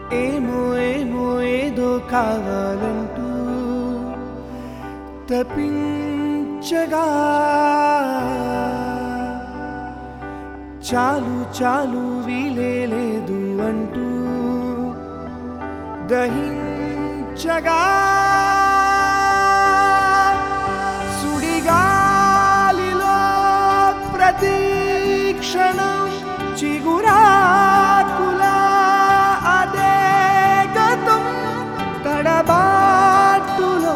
ఏమో ఏమో ఏదో కావాలంటూ తపించగా చాలు చాలు వీలే లేదు అంటూ దహించగా సుడిగాలిలో ప్రతి క్షణం చిగురాకుల అదే గతం తడబాటులో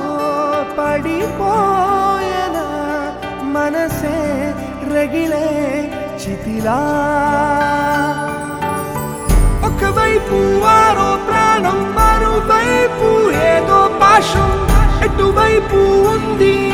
పడిపోయన మనసే రగిలే చితిలా ఒకవైపు ఆరో ప్రాణం మరోవైపు ఏదో పాశం ఎటువైపు ఉంది